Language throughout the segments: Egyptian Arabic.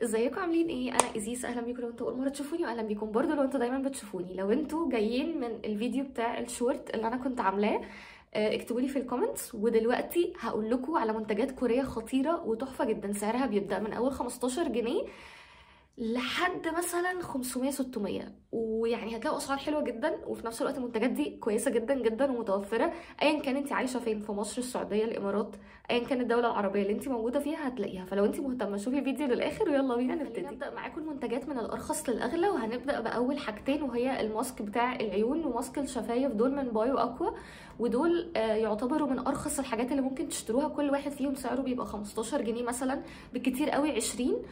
ازيكم عاملين ايه انا ازيس اهلا بيكم لو انتوا اول مره تشوفوني واهلا بيكم برضو لو انتوا دايما بتشوفوني لو انتوا جايين من الفيديو بتاع الشورت اللي انا كنت عاملاه آه، اكتبوا لي في الكومنتس ودلوقتي هقول لكم على منتجات كوريه خطيره وتحفه جدا سعرها بيبدا من اول 15 جنيه لحد مثلا 500 600 ويعني هتلاقوا اسعار حلوه جدا وفي نفس الوقت المنتجات دي كويسه جدا جدا ومتوفره ايا كان انت عايشه فين في مصر السعوديه الامارات ايا كان الدوله العربيه اللي انت موجوده فيها هتلاقيها فلو انت مهتمه شوفي الفيديو للاخر ويلا بينا نبتدي نبدا معاكم المنتجات من الارخص للاغلى وهنبدا باول حاجتين وهي الماسك بتاع العيون وماسك الشفايف دول من بايو اكوا ودول آه، يعتبروا من ارخص الحاجات اللي ممكن تشتروها كل واحد فيهم سعره بيبقى 15 جنيه مثلا بالكتير قوي 20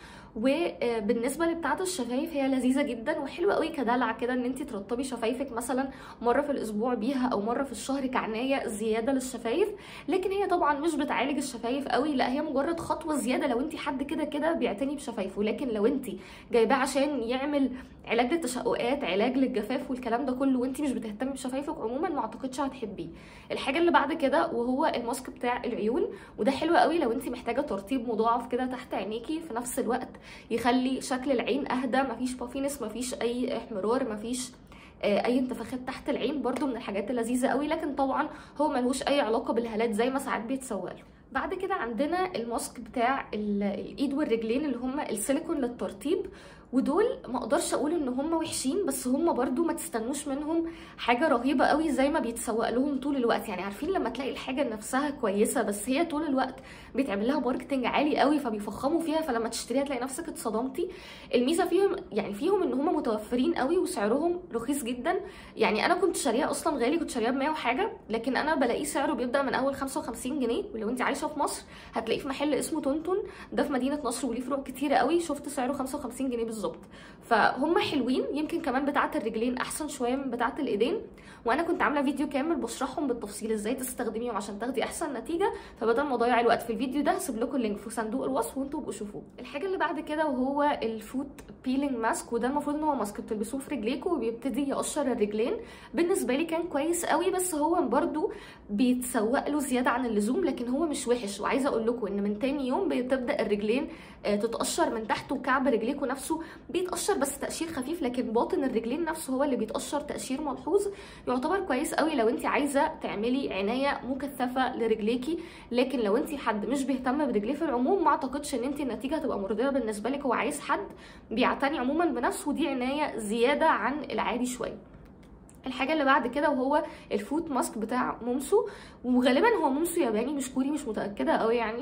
وبالنسبه لبتاعه الشفايف هي لذيذه جدا وحلوه قوي كدلع كده ان انت ترطبي شفايفك مثلا مره في الاسبوع بيها او مره في الشهر كعنايه زياده للشفايف لكن هي طبعا مش بتعالج الشفايف قوي لا هي مجرد خطوه زياده لو انت حد كده كده بيعتني بشفايفه لكن لو انت جايباه عشان يعمل علاج للتشققات علاج للجفاف والكلام ده كله وانت مش بتهتمي بشفايفك عموما ما اعتقدش هتحبيه الحاجه اللي بعد كده وهو الماسك بتاع العيون وده حلو قوي لو انت محتاجه ترطيب مضاعف كده تحت عينيكي في نفس الوقت يخلي شكل العين اهدى مفيش بافينس مفيش اي احمرار مفيش آه، اي انتفاخات تحت العين برضو من الحاجات اللذيذه قوي لكن طبعا هو ملهوش اي علاقه بالهالات زي ما ساعات بيتسوق له بعد كده عندنا الماسك بتاع ال- الايد والرجلين اللي هم السيليكون للترطيب ودول ما اقدرش اقول ان هم وحشين بس هم برضو ما تستنوش منهم حاجه رهيبه قوي زي ما بيتسوق لهم طول الوقت يعني عارفين لما تلاقي الحاجه نفسها كويسه بس هي طول الوقت بيتعمل لها ماركتنج عالي قوي فبيفخموا فيها فلما تشتريها تلاقي نفسك اتصدمتي الميزه فيهم يعني فيهم ان هم متوفرين قوي وسعرهم رخيص جدا يعني انا كنت شاريها اصلا غالي كنت شاريها ب 100 وحاجه لكن انا بلاقيه سعره بيبدا من اول 55 جنيه ولو انت عايشه في مصر هتلاقيه في محل اسمه تونتون ده في مدينه نصر وليه فروع كتيره قوي شفت سعره 55 جنيه بالظبط فهم حلوين يمكن كمان بتاعه الرجلين احسن شويه من بتاعه الايدين وانا كنت عامله فيديو كامل بشرحهم بالتفصيل ازاي تستخدميهم عشان تاخدي احسن نتيجه فبدل ما اضيع الوقت في الفيديو ده هسيب لكم اللينك في صندوق الوصف وانتوا ابقوا شوفوه الحاجه اللي بعد كده وهو الفوت بيلينج ماسك وده المفروض ان هو ماسك بتلبسوه في رجليكم وبيبتدي يقشر الرجلين بالنسبه لي كان كويس قوي بس هو برضو بيتسوق له زياده عن اللزوم لكن هو مش وحش وعايزه اقول لكم ان من تاني يوم بتبدا الرجلين آه، تتقشر من تحت وكعب رجليكم نفسه بيتقشر بس تقشير خفيف لكن باطن الرجلين نفسه هو اللي بيتقشر تقشير ملحوظ يعتبر كويس قوي لو انت عايزه تعملي عنايه مكثفه لرجليكي لكن لو انت حد مش بيهتم برجليه في العموم ما اعتقدش ان انت النتيجه هتبقى مرضيه بالنسبه لك هو عايز حد بيعتني عموما بنفسه ودي عنايه زياده عن العادي شويه الحاجه اللي بعد كده وهو الفوت ماسك بتاع مومسو وغالبا هو مومسو ياباني مش كوري مش متاكده قوي يعني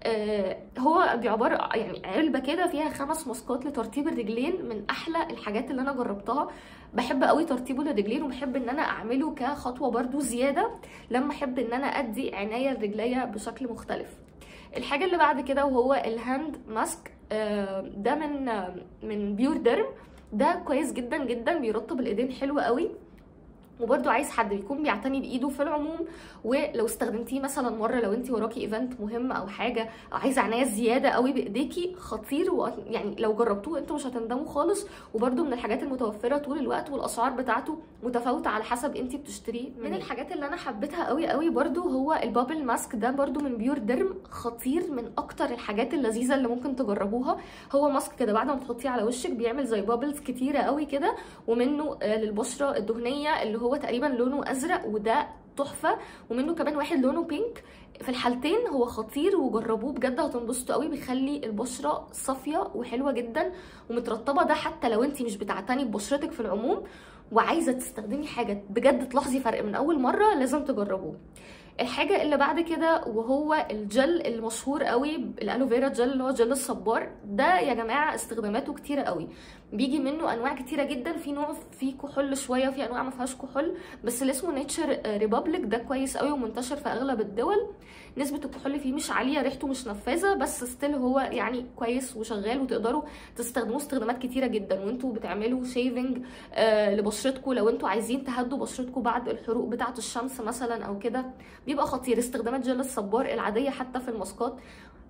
آه هو بيعبر يعني علبه كده فيها خمس ماسكات لترطيب الرجلين من احلى الحاجات اللي انا جربتها بحب قوي ترطيبه للرجلين وبحب ان انا اعمله كخطوه برضو زياده لما احب ان انا ادي عنايه لرجليا بشكل مختلف الحاجه اللي بعد كده وهو الهاند ماسك آه ده من آه من بيور ديرم ده كويس جدا جدا بيرطب الايدين حلو قوي وبرده عايز حد بيكون بيعتني بايده في العموم ولو استخدمتيه مثلا مره لو انت وراكي ايفنت مهم او حاجه او عايزه عنايه زياده قوي بايديكي خطير و... يعني لو جربتوه انتوا مش هتندموا خالص وبرده من الحاجات المتوفره طول الوقت والاسعار بتاعته متفاوته على حسب انت بتشتريه من الحاجات اللي انا حبيتها قوي قوي برده هو البابل ماسك ده برده من بيور ديرم خطير من اكتر الحاجات اللذيذه اللي ممكن تجربوها هو ماسك كده بعد ما تحطيه على وشك بيعمل زي بابلز كتيره قوي كده ومنه آه، للبشره الدهنيه اللي هو تقريبا لونه ازرق وده تحفه ومنه كمان واحد لونه بينك في الحالتين هو خطير وجربوه بجد هتنبسطوا قوي بيخلي البشره صافيه وحلوه جدا ومترطبه ده حتى لو انت مش بتعتني ببشرتك في العموم وعايزه تستخدمي حاجه بجد تلاحظي فرق من اول مره لازم تجربوه الحاجه اللي بعد كده وهو الجل المشهور قوي الالوفيرا جل اللي هو جل الصبار ده يا جماعه استخداماته كتيره قوي بيجي منه انواع كتيره جدا في نوع فيه كحول شويه وفي انواع ما فيهاش كحول بس اللي اسمه نيتشر ريبابليك ده كويس قوي ومنتشر في اغلب الدول نسبه الكحول فيه مش عاليه ريحته مش نفاذه بس ستيل هو يعني كويس وشغال وتقدروا تستخدموه استخدامات كتيره جدا وانتوا بتعملوا شيفنج آه لبشرتكم لو انتوا عايزين تهدوا بشرتكم بعد الحروق بتاعه الشمس مثلا او كده بيبقى خطير استخدامات جل الصبار العاديه حتى في الماسكات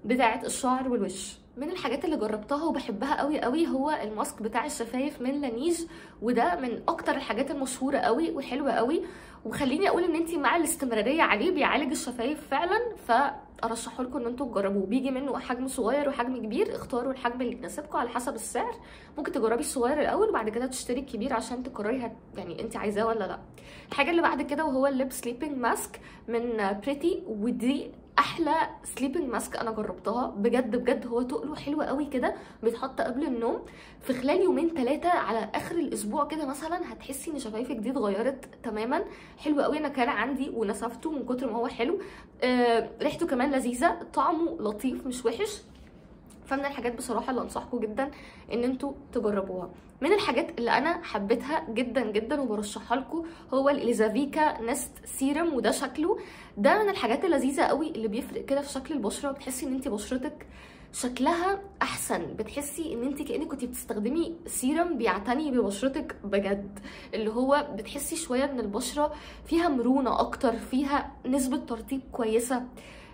بتاعه الشعر والوش من الحاجات اللي جربتها وبحبها قوي قوي هو الماسك بتاع الشفايف من لانيج وده من اكتر الحاجات المشهوره قوي وحلوه قوي وخليني اقول ان انت مع الاستمراريه عليه بيعالج الشفايف فعلا فارشحه لكم ان انتوا تجربوه بيجي منه حجم صغير وحجم كبير اختاروا الحجم اللي يناسبكم على حسب السعر ممكن تجربي الصغير الاول وبعد كده تشتري الكبير عشان تقرري هت... يعني انت عايزاه ولا لا الحاجه اللي بعد كده وهو الليب سليبنج ماسك من بريتي ودي احلى سليبنج ماسك انا جربتها بجد بجد هو تقله حلو قوي كده بيتحط قبل النوم في خلال يومين ثلاثه على اخر الاسبوع كده مثلا هتحسي ان شفايفك دي اتغيرت تماما حلو قوي انا كان عندي ونسفته من كتر ما هو حلو آه ريحته كمان لذيذه طعمه لطيف مش وحش فمن الحاجات بصراحه اللي انصحكم جدا ان انتوا تجربوها من الحاجات اللي انا حبيتها جدا جدا وبرشحها لكم هو الاليزافيكا نست سيرم وده شكله ده من الحاجات اللذيذه قوي اللي بيفرق كده في شكل البشره بتحسي ان انت بشرتك شكلها احسن بتحسي ان انت كانك كنتي بتستخدمي سيرم بيعتني ببشرتك بجد اللي هو بتحسي شويه ان البشره فيها مرونه اكتر فيها نسبه ترطيب كويسه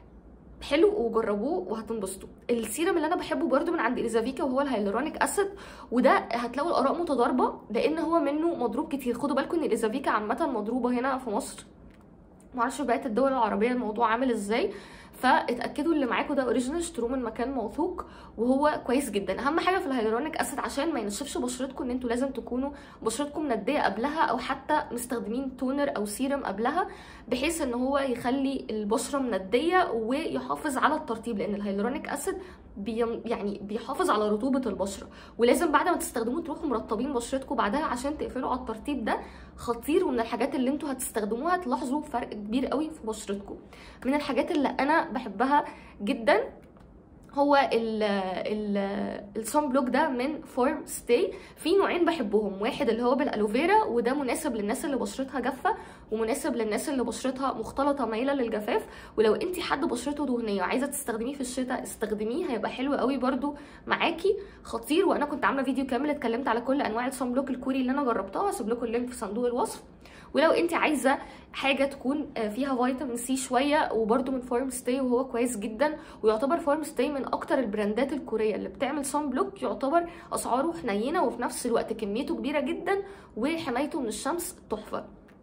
حلو وجربوه وهتنبسطوا السيرم اللي انا بحبه برده من عند اليزافيكا وهو الهيالورونيك اسيد وده هتلاقوا الاراء متضاربه لان هو منه مضروب كتير خدوا بالكم ان اليزافيكا عامه مضروبه هنا في مصر معرفش في بقيه الدول العربيه الموضوع عامل ازاي فاتاكدوا اللي معاكم ده اوريجينال اشتروه من مكان موثوق وهو كويس جدا اهم حاجه في الهيالورونيك اسيد عشان ما ينشفش بشرتكم ان انتوا لازم تكونوا بشرتكم منديه قبلها او حتى مستخدمين تونر او سيرم قبلها بحيث ان هو يخلي البشره منديه ويحافظ على الترطيب لان الهيالورونيك اسيد بي يعني بيحافظ على رطوبه البشره ولازم بعد ما تستخدموه تروحوا مرطبين بشرتكم بعدها عشان تقفلوا على الترطيب ده خطير ومن الحاجات اللي انتوا هتستخدموها تلاحظوا فرق كبير قوي في بشرتكم من الحاجات اللي انا بحبها جدا هو ال ال الصن بلوك ده من فورم ستي في نوعين بحبهم واحد اللي هو بالالوفيرا وده مناسب للناس اللي بشرتها جافه ومناسب للناس اللي بشرتها مختلطه مايله للجفاف ولو انت حد بشرته دهنيه وعايزه تستخدميه في الشتاء استخدميه هيبقى حلو قوي برده معاكي خطير وانا كنت عامله فيديو كامل اتكلمت على كل انواع الصن بلوك الكوري اللي انا جربتها هسيب لكم اللينك في صندوق الوصف ولو انت عايزه حاجه تكون فيها فيتامين سي شويه وبرده من فورم ستي وهو كويس جدا ويعتبر فورم ستي من اكتر البراندات الكوريه اللي بتعمل صن بلوك يعتبر اسعاره حنينه وفي نفس الوقت كميته كبيره جدا وحمايته من الشمس تحفه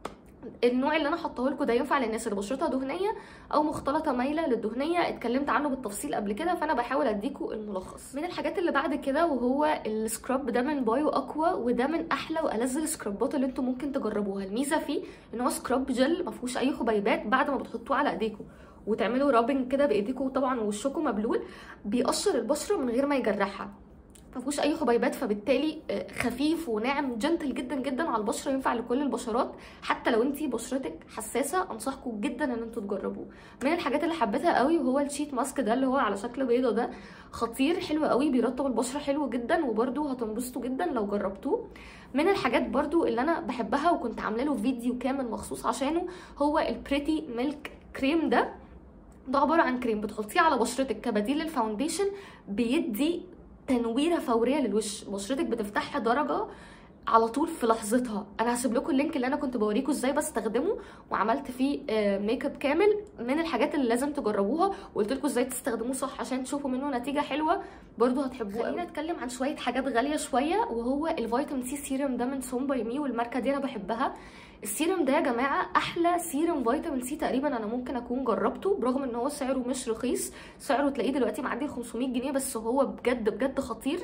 النوع اللي انا حطاه لكم ده ينفع للناس اللي بشرتها دهنيه او مختلطه مايله للدهنيه اتكلمت عنه بالتفصيل قبل كده فانا بحاول اديكم الملخص من الحاجات اللي بعد كده وهو السكراب ده من بايو اكوا وده من احلى والذ السكرابات اللي انتم ممكن تجربوها الميزه فيه ان هو سكراب جل ما فيهوش اي حبيبات بعد ما بتحطوه على ايديكم وتعملوا رابنج كده بايديكم طبعا وشكم مبلول بيقشر البشره من غير ما يجرحها ما فيهوش اي حبيبات فبالتالي خفيف وناعم جنتل جدا جدا على البشره ينفع لكل البشرات حتى لو انت بشرتك حساسه انصحكم جدا ان انتوا تجربوه من الحاجات اللي حبيتها قوي وهو الشيت ماسك ده اللي هو على شكل بيضه ده خطير حلو قوي بيرطب البشره حلو جدا وبرده هتنبسطوا جدا لو جربتوه من الحاجات برده اللي انا بحبها وكنت عامله له فيديو كامل مخصوص عشانه هو البريتي ميلك كريم ده ده عباره عن كريم بتحطيه على بشرتك كبديل للفاونديشن بيدي تنويره فوريه للوش بشرتك بتفتحها درجه على طول في لحظتها انا هسيب لكم اللينك اللي انا كنت بوريكم ازاي بستخدمه وعملت فيه ميك اب كامل من الحاجات اللي لازم تجربوها وقلت لكم ازاي تستخدموه صح عشان تشوفوا منه نتيجه حلوه برضو هتحبوه خلينا نتكلم عن شويه حاجات غاليه شويه وهو الفيتامين سي سيرم ده من سون باي مي والماركه دي انا بحبها السيرم ده يا جماعه احلى سيرم فيتامين سي تقريبا انا ممكن اكون جربته برغم ان هو سعره مش رخيص سعره تلاقيه دلوقتي معدي 500 جنيه بس هو بجد بجد خطير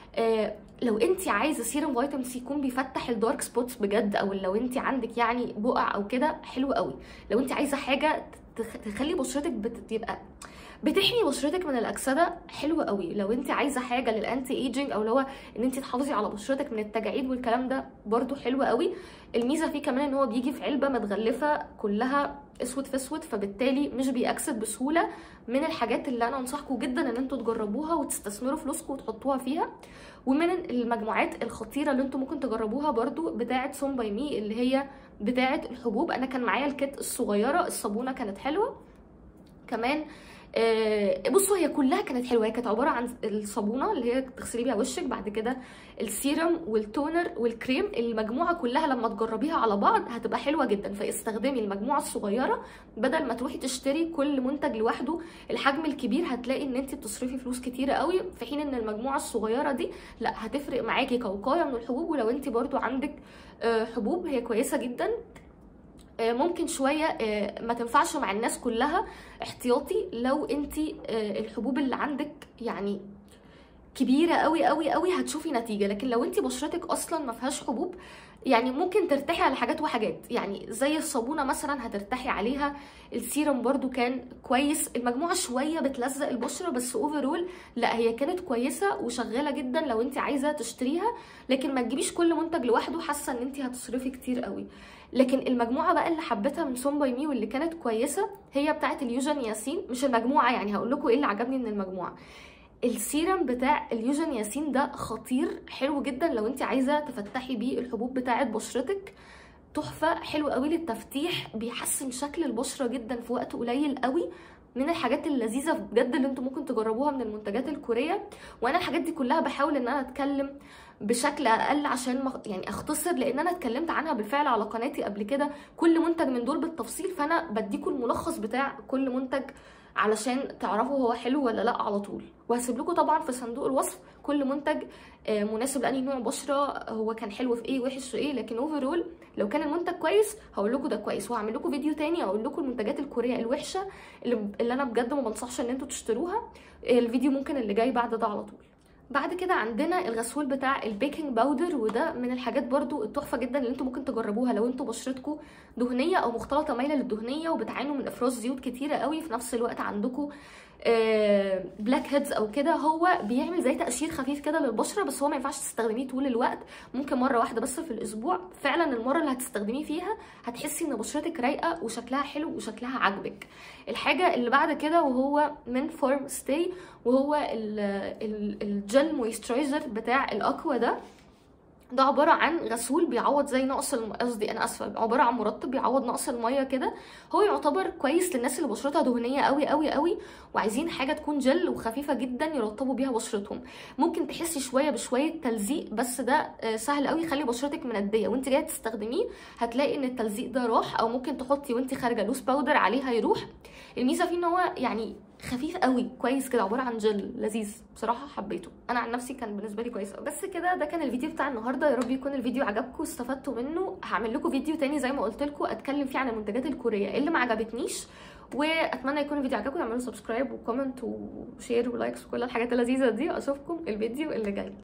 آه لو انت عايزه سيرم فيتامين سي يكون بيفتح الدارك سبوتس بجد او لو انت عندك يعني بقع او كده حلو قوي لو انت عايزه حاجه تخلي بشرتك بتبقى بتحمي بشرتك من الاكسده حلوه قوي لو انت عايزه حاجه للانتي ايجينج او لو ان انت تحافظي على بشرتك من التجاعيد والكلام ده برده حلو قوي الميزه فيه كمان ان هو بيجي في علبه متغلفه كلها اسود في اسود فبالتالي مش بيأكسد بسهوله من الحاجات اللي انا انصحكم جدا ان انتوا تجربوها وتستثمروا فلوسكم وتحطوها فيها ومن المجموعات الخطيره اللي انتوا ممكن تجربوها برده بتاعه سون باي مي اللي هي بتاعه الحبوب انا كان معايا الكيت الصغيره الصابونه كانت حلوه كمان آه، بصوا هي كلها كانت حلوه هي كانت عباره عن الصابونه اللي هي تغسلي بيها وشك بعد كده السيرم والتونر والكريم المجموعه كلها لما تجربيها على بعض هتبقى حلوه جدا فاستخدمي المجموعه الصغيره بدل ما تروحي تشتري كل منتج لوحده الحجم الكبير هتلاقي ان انت بتصرفي فلوس كتيره قوي في حين ان المجموعه الصغيره دي لا هتفرق معاكي كوقايه من الحبوب ولو انت برضو عندك آه، حبوب هي كويسه جدا آه، ممكن شويه آه، ما تنفعش مع الناس كلها احتياطي لو انت الحبوب اللي عندك يعني كبيره قوي قوي قوي هتشوفي نتيجه لكن لو انت بشرتك اصلا ما فيهاش حبوب يعني ممكن ترتاحي على حاجات وحاجات يعني زي الصابونه مثلا هترتاحي عليها السيرم برضو كان كويس المجموعه شويه بتلزق البشره بس اوفرول لا هي كانت كويسه وشغاله جدا لو انت عايزه تشتريها لكن ما تجيبيش كل منتج لوحده حاسه ان انت هتصرفي كتير قوي لكن المجموعه بقى اللي حبيتها من سون باي مي واللي كانت كويسه هي بتاعه اليوجن ياسين مش المجموعه يعني هقول لكم ايه اللي عجبني من المجموعه السيرم بتاع اليوجن ياسين ده خطير حلو جدا لو انت عايزه تفتحي بيه الحبوب بتاعه بشرتك تحفه حلو قوي للتفتيح بيحسن شكل البشره جدا في وقت قليل قوي من الحاجات اللذيذه بجد اللي انتم ممكن تجربوها من المنتجات الكوريه وانا الحاجات دي كلها بحاول ان انا اتكلم بشكل اقل عشان مخ... يعني اختصر لان انا اتكلمت عنها بالفعل على قناتي قبل كده كل منتج من دول بالتفصيل فانا بديكم الملخص بتاع كل منتج علشان تعرفوا هو حلو ولا لا على طول وهسيب لكم طبعا في صندوق الوصف كل منتج آه، مناسب لأي نوع بشره هو كان حلو في ايه وحش في ايه لكن اوفرول لو كان المنتج كويس هقول لكم ده كويس وهعمل لكم فيديو تاني اقول لكم المنتجات الكوريه الوحشه اللي, اللي انا بجد ما بنصحش ان انتوا تشتروها الفيديو ممكن اللي جاي بعد ده على طول بعد كده عندنا الغسول بتاع البيكنج باودر وده من الحاجات برضو التحفه جدا اللي انتوا ممكن تجربوها لو انتوا بشرتكم دهنيه او مختلطه مايله للدهنيه وبتعانوا من افراز زيوت كتيره قوي في نفس الوقت عندكم بلاك هيدز او كده هو بيعمل زي تقشير خفيف كده للبشره بس هو ما ينفعش تستخدميه طول الوقت ممكن مره واحده بس في الاسبوع فعلا المره اللي هتستخدميه فيها هتحسي ان بشرتك رايقه وشكلها حلو وشكلها عاجبك الحاجه اللي بعد كده وهو من فورم ستي وهو الجل مويسترايزر بتاع الاكوا ده ده عباره عن غسول بيعوض زي نقص الم... قصدي انا اسفه عباره عن مرطب بيعوض نقص الميه كده هو يعتبر كويس للناس اللي بشرتها دهنيه قوي قوي قوي وعايزين حاجه تكون جل وخفيفه جدا يرطبوا بيها بشرتهم ممكن تحسي شويه بشويه تلزيق بس ده آه، سهل قوي يخلي بشرتك منديه وانت جايه تستخدميه هتلاقي ان التلزيق ده راح او ممكن تحطي وانت خارجه لوس باودر عليه هيروح الميزه فيه ان هو يعني خفيف قوي كويس كده عباره عن جل لذيذ بصراحه حبيته انا عن نفسي كان بالنسبه لي كويس قوي بس كده ده كان الفيديو بتاع النهارده يا رب يكون الفيديو عجبكم واستفدتوا منه هعمل لكم فيديو تاني زي ما قلت لكم اتكلم فيه عن المنتجات الكوريه اللي ما عجبتنيش واتمنى يكون الفيديو عجبكم تعملوا سبسكرايب وكومنت وشير ولايكس وكل الحاجات اللذيذه دي اشوفكم الفيديو اللي جاي